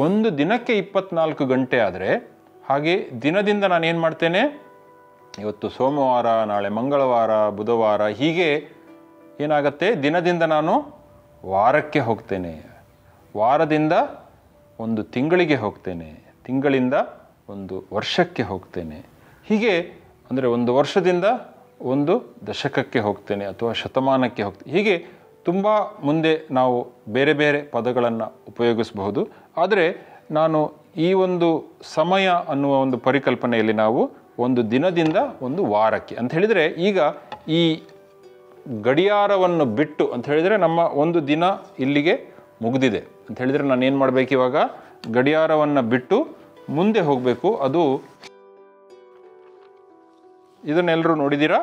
ಒಂದು ದಿನಕ್ಕೆ ಇಪ್ಪತ್ನಾಲ್ಕು ಗಂಟೆ ಆದರೆ ಹಾಗೆ ದಿನದಿಂದ ನಾನು ಏನು ಮಾಡ್ತೇನೆ ಇವತ್ತು ಸೋಮವಾರ ನಾಳೆ ಮಂಗಳವಾರ ಬುಧವಾರ ಹೀಗೆ ಏನಾಗತ್ತೆ ದಿನದಿಂದ ನಾನು ವಾರಕ್ಕೆ ಹೋಗ್ತೇನೆ ವಾರದಿಂದ ಒಂದು ತಿಂಗಳಿಗೆ ಹೋಗ್ತೇನೆ ತಿಂಗಳಿಂದ ಒಂದು ವರ್ಷಕ್ಕೆ ಹೋಗ್ತೇನೆ ಹೀಗೆ ಅಂದರೆ ಒಂದು ವರ್ಷದಿಂದ ಒಂದು ದಶಕಕ್ಕೆ ಹೋಗ್ತೇನೆ ಅಥವಾ ಶತಮಾನಕ್ಕೆ ಹೋಗ್ತೇನೆ ಹೀಗೆ ತುಂಬ ಮುಂದೆ ನಾವು ಬೇರೆ ಬೇರೆ ಪದಗಳನ್ನು ಉಪಯೋಗಿಸಬಹುದು ಆದರೆ ನಾನು ಈ ಒಂದು ಸಮಯ ಅನ್ನುವ ಒಂದು ಪರಿಕಲ್ಪನೆಯಲ್ಲಿ ನಾವು ಒಂದು ದಿನದಿಂದ ಒಂದು ವಾರಕ್ಕೆ ಅಂತ ಹೇಳಿದರೆ ಈಗ ಈ ಗಡಿಯಾರವನ್ನು ಬಿಟ್ಟು ಅಂತ ಹೇಳಿದರೆ ನಮ್ಮ ಒಂದು ದಿನ ಇಲ್ಲಿಗೆ ಮುಗಿದಿದೆ ಅಂತ ಹೇಳಿದರೆ ನಾನು ಏನು ಮಾಡಬೇಕು ಇವಾಗ ಗಡಿಯಾರವನ್ನು ಬಿಟ್ಟು ಮುಂದೆ ಹೋಗಬೇಕು ಅದು ಇದನ್ನೆಲ್ಲರೂ ನೋಡಿದ್ದೀರಾ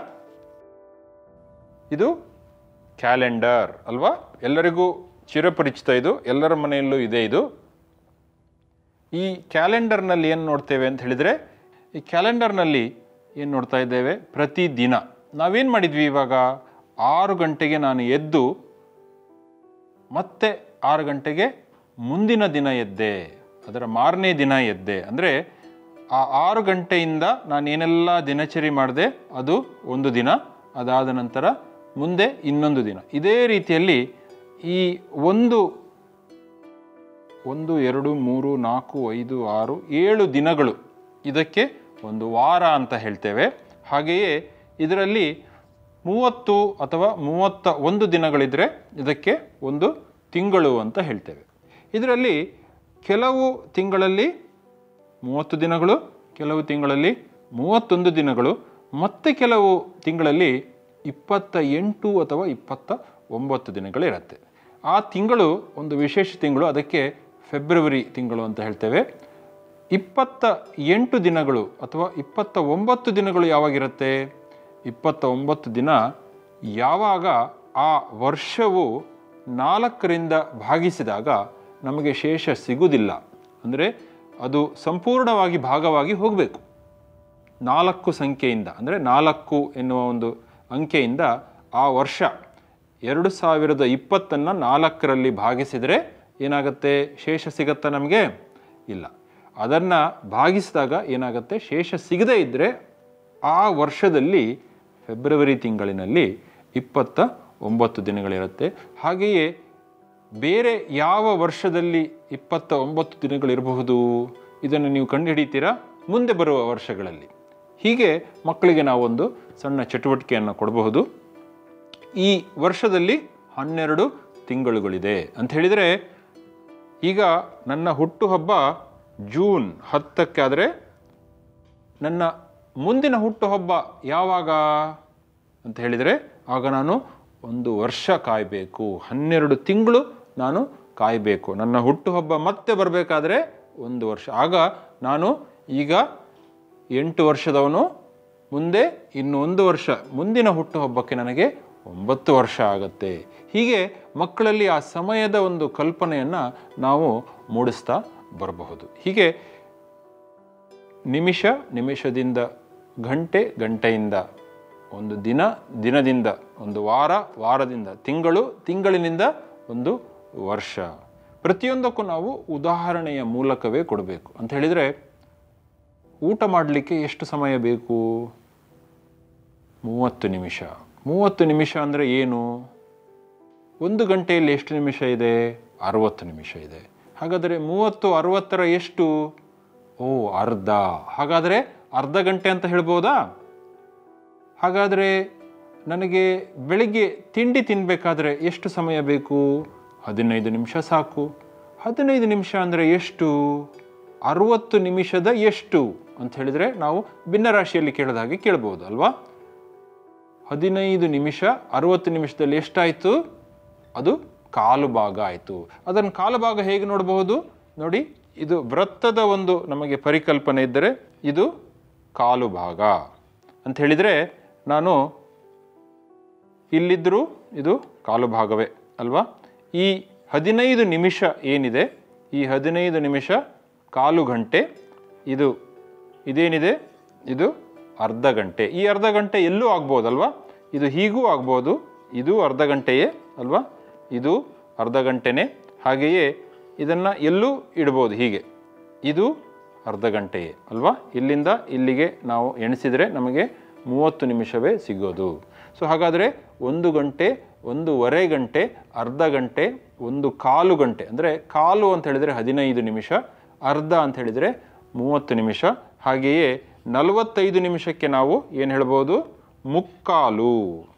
ಇದು ಕ್ಯಾಲೆಂಡರ್ ಅಲ್ವಾ ಎಲ್ಲರಿಗೂ ಚಿರಪರಿಚಿತ ಇದು ಎಲ್ಲರ ಮನೆಯಲ್ಲೂ ಇದೆ ಇದು ಈ ಕ್ಯಾಲೆಂಡರ್ನಲ್ಲಿ ಏನು ನೋಡ್ತೇವೆ ಅಂತ ಹೇಳಿದರೆ ಈ ಕ್ಯಾಲೆಂಡರ್ನಲ್ಲಿ ಏನು ನೋಡ್ತಾ ಇದ್ದೇವೆ ಪ್ರತಿದಿನ ನಾವೇನು ಮಾಡಿದ್ವಿ ಇವಾಗ ಆರು ಗಂಟೆಗೆ ನಾನು ಎದ್ದು ಮತ್ತೆ ಆರು ಗಂಟೆಗೆ ಮುಂದಿನ ದಿನ ಎದ್ದೆ ಅದರ ಮಾರನೇ ದಿನ ಎದ್ದೆ ಅಂದರೆ ಆ ಆರು ಗಂಟೆಯಿಂದ ನಾನು ಏನೆಲ್ಲ ದಿನಚರಿ ಮಾಡಿದೆ ಅದು ಒಂದು ದಿನ ಅದಾದ ನಂತರ ಮುಂದೆ ಇನ್ನೊಂದು ದಿನ ಇದೇ ರೀತಿಯಲ್ಲಿ ಈ ಒಂದು ಒಂದು ಎರಡು ಮೂರು ನಾಲ್ಕು ಐದು ಆರು ಏಳು ದಿನಗಳು ಇದಕ್ಕೆ ಒಂದು ವಾರ ಅಂತ ಹೇಳ್ತೇವೆ ಹಾಗೆಯೇ ಇದರಲ್ಲಿ ಮೂವತ್ತು ಅಥವಾ ಮೂವತ್ತ ಒಂದು ದಿನಗಳಿದ್ದರೆ ಇದಕ್ಕೆ ಒಂದು ತಿಂಗಳು ಅಂತ ಹೇಳ್ತೇವೆ ಇದರಲ್ಲಿ ಕೆಲವು ತಿಂಗಳಲ್ಲಿ ಮೂವತ್ತು ದಿನಗಳು ಕೆಲವು ತಿಂಗಳಲ್ಲಿ ಮೂವತ್ತೊಂದು ದಿನಗಳು ಮತ್ತೆ ಕೆಲವು ತಿಂಗಳಲ್ಲಿ ಇಪ್ಪತ್ತ ಎಂಟು ಅಥವಾ ಇಪ್ಪತ್ತ ಒಂಬತ್ತು ದಿನಗಳಿರುತ್ತೆ ಆ ತಿಂಗಳು ಒಂದು ವಿಶೇಷ ತಿಂಗಳು ಅದಕ್ಕೆ ಫೆಬ್ರವರಿ ತಿಂಗಳು ಅಂತ ಹೇಳ್ತೇವೆ ಇಪ್ಪತ್ತ ಎಂಟು ದಿನಗಳು ಅಥವಾ ಇಪ್ಪತ್ತ ಒಂಬತ್ತು ದಿನಗಳು ಯಾವಾಗಿರುತ್ತೆ ಇಪ್ಪತ್ತ ಒಂಬತ್ತು ದಿನ ಯಾವಾಗ ಆ ವರ್ಷವು ನಾಲ್ಕರಿಂದ ಭಾಗಿಸಿದಾಗ ನಮಗೆ ಶೇಷ ಸಿಗುವುದಿಲ್ಲ ಅಂದರೆ ಅದು ಸಂಪೂರ್ಣವಾಗಿ ಭಾಗವಾಗಿ ಹೋಗಬೇಕು ನಾಲ್ಕು ಸಂಖ್ಯೆಯಿಂದ ಅಂದರೆ ನಾಲ್ಕು ಎನ್ನುವ ಒಂದು ಅಂಕೆಯಿಂದ ಆ ವರ್ಷ ಎರಡು ಸಾವಿರದ ಇಪ್ಪತ್ತನ್ನು ನಾಲ್ಕರಲ್ಲಿ ಭಾಗಿಸಿದರೆ ಏನಾಗುತ್ತೆ ಶೇಷ ಸಿಗತ್ತಾ ನಮಗೆ ಇಲ್ಲ ಅದನ್ನು ಭಾಗಿಸಿದಾಗ ಏನಾಗುತ್ತೆ ಶೇಷ ಸಿಗದೇ ಇದ್ದರೆ ಆ ವರ್ಷದಲ್ಲಿ ಫೆಬ್ರವರಿ ತಿಂಗಳಿನಲ್ಲಿ ಇಪ್ಪತ್ತ ಒಂಬತ್ತು ದಿನಗಳಿರುತ್ತೆ ಹಾಗೆಯೇ ಬೇರೆ ಯಾವ ವರ್ಷದಲ್ಲಿ ಇಪ್ಪತ್ತ ಒಂಬತ್ತು ದಿನಗಳಿರಬಹುದು ಇದನ್ನು ನೀವು ಕಂಡುಹಿಡಿತೀರಾ ಮುಂದೆ ಬರುವ ವರ್ಷಗಳಲ್ಲಿ ಹೀಗೆ ಮಕ್ಕಳಿಗೆ ನಾವೊಂದು ಸಣ್ಣ ಚಟುವಟಿಕೆಯನ್ನು ಕೊಡಬಹುದು ಈ ವರ್ಷದಲ್ಲಿ ಹನ್ನೆರಡು ತಿಂಗಳುಗಳಿದೆ ಅಂತ ಹೇಳಿದರೆ ಈಗ ನನ್ನ ಹುಟ್ಟುಹಬ್ಬ ಜೂನ್ ಹತ್ತಕ್ಕಾದರೆ ನನ್ನ ಮುಂದಿನ ಹುಟ್ಟುಹಬ್ಬ ಯಾವಾಗ ಅಂತ ಹೇಳಿದರೆ ಆಗ ನಾನು ಒಂದು ವರ್ಷ ಕಾಯಬೇಕು ಹನ್ನೆರಡು ತಿಂಗಳು ನಾನು ಕಾಯಬೇಕು ನನ್ನ ಹುಟ್ಟುಹಬ್ಬ ಮತ್ತೆ ಬರಬೇಕಾದ್ರೆ ಒಂದು ವರ್ಷ ಆಗ ನಾನು ಈಗ ಎಂಟು ವರ್ಷದವನು ಮುಂದೆ ಇನ್ನು ಒಂದು ವರ್ಷ ಮುಂದಿನ ಹುಟ್ಟುಹಬ್ಬಕ್ಕೆ ನನಗೆ ಒಂಬತ್ತು ವರ್ಷ ಆಗತ್ತೆ ಹೀಗೆ ಮಕ್ಕಳಲ್ಲಿ ಆ ಸಮಯದ ಒಂದು ಕಲ್ಪನೆಯನ್ನು ನಾವು ಮೂಡಿಸ್ತಾ ಬರಬಹುದು ಹೀಗೆ ನಿಮಿಷ ನಿಮಿಷದಿಂದ ಗಂಟೆ ಗಂಟೆಯಿಂದ ಒಂದು ದಿನ ದಿನದಿಂದ ಒಂದು ವಾರ ವಾರದಿಂದ ತಿಂಗಳು ತಿಂಗಳಿನಿಂದ ಒಂದು ವರ್ಷ ಪ್ರತಿಯೊಂದಕ್ಕೂ ನಾವು ಉದಾಹರಣೆಯ ಮೂಲಕವೇ ಕೊಡಬೇಕು ಅಂತ ಹೇಳಿದರೆ ಊಟ ಮಾಡಲಿಕ್ಕೆ ಎಷ್ಟು ಸಮಯ ಬೇಕು ಮೂವತ್ತು ನಿಮಿಷ ಮೂವತ್ತು ನಿಮಿಷ ಅಂದರೆ ಏನು ಒಂದು ಗಂಟೆಯಲ್ಲಿ ಎಷ್ಟು ನಿಮಿಷ ಇದೆ ಅರವತ್ತು ನಿಮಿಷ ಇದೆ ಹಾಗಾದರೆ ಮೂವತ್ತು ಅರವತ್ತರ ಎಷ್ಟು ಓ ಅರ್ಧ ಹಾಗಾದರೆ ಅರ್ಧ ಗಂಟೆ ಅಂತ ಹೇಳ್ಬೋದಾ ಹಾಗಾದರೆ ನನಗೆ ಬೆಳಿಗ್ಗೆ ತಿಂಡಿ ತಿನ್ನಬೇಕಾದ್ರೆ ಎಷ್ಟು ಸಮಯ ಬೇಕು ಹದಿನೈದು ನಿಮಿಷ ಸಾಕು ಹದಿನೈದು ನಿಮಿಷ ಅಂದರೆ ಎಷ್ಟು ಅರುವತ್ತು ನಿಮಿಷದ ಎಷ್ಟು ಅಂತ ಹೇಳಿದರೆ ನಾವು ಭಿನ್ನರಾಶಿಯಲ್ಲಿ ಕೇಳಿದ ಹಾಗೆ ಕೇಳ್ಬೋದು ಅಲ್ವಾ ಹದಿನೈದು ನಿಮಿಷ ಅರುವತ್ತು ನಿಮಿಷದಲ್ಲಿ ಎಷ್ಟಾಯಿತು ಅದು ಕಾಲು ಭಾಗ ಆಯಿತು ಅದನ್ನು ಕಾಲು ಭಾಗ ಹೇಗೆ ನೋಡಬಹುದು ನೋಡಿ ಇದು ವೃತ್ತದ ಒಂದು ನಮಗೆ ಪರಿಕಲ್ಪನೆ ಇದ್ದರೆ ಇದು ಕಾಲು ಭಾಗ ಅಂತ ಹೇಳಿದರೆ ನಾನು ಇಲ್ಲಿದ್ದರೂ ಇದು ಕಾಲು ಭಾಗವೇ ಅಲ್ವಾ ಈ ಹದಿನೈದು ನಿಮಿಷ ಏನಿದೆ ಈ ಹದಿನೈದು ನಿಮಿಷ ಕಾಲು ಗಂಟೆ ಇದು ಇದೇನಿದೆ ಇದು ಅರ್ಧ ಗಂಟೆ ಈ ಅರ್ಧ ಗಂಟೆ ಎಲ್ಲೂ ಆಗ್ಬೋದಲ್ವಾ ಇದು ಹೀಗೂ ಆಗ್ಬೋದು ಇದು ಅರ್ಧ ಗಂಟೆಯೇ ಅಲ್ವಾ ಇದು ಅರ್ಧ ಗಂಟೆನೇ ಹಾಗೆಯೇ ಇದನ್ನು ಎಲ್ಲೂ ಇಡ್ಬೋದು ಹೀಗೆ ಇದು ಅರ್ಧ ಗಂಟೆಯೇ ಅಲ್ವಾ ಇಲ್ಲಿಂದ ಇಲ್ಲಿಗೆ ನಾವು ಎಣಿಸಿದರೆ ನಮಗೆ ಮೂವತ್ತು ನಿಮಿಷವೇ ಸಿಗೋದು ಸೊ ಹಾಗಾದರೆ ಒಂದು ಗಂಟೆ ಒಂದೂವರೆ ಗಂಟೆ ಅರ್ಧ ಗಂಟೆ ಒಂದು ಕಾಲು ಗಂಟೆ ಅಂದರೆ ಕಾಲು ಅಂತ ಹೇಳಿದರೆ ಹದಿನೈದು ನಿಮಿಷ ಅರ್ಧ ಅಂತ ಹೇಳಿದರೆ ಮೂವತ್ತು ನಿಮಿಷ ಹಾಗೆಯೇ ನಲವತ್ತೈದು ನಿಮಿಷಕ್ಕೆ ನಾವು ಏನು ಹೇಳ್ಬೋದು ಮುಕ್ಕಾಲು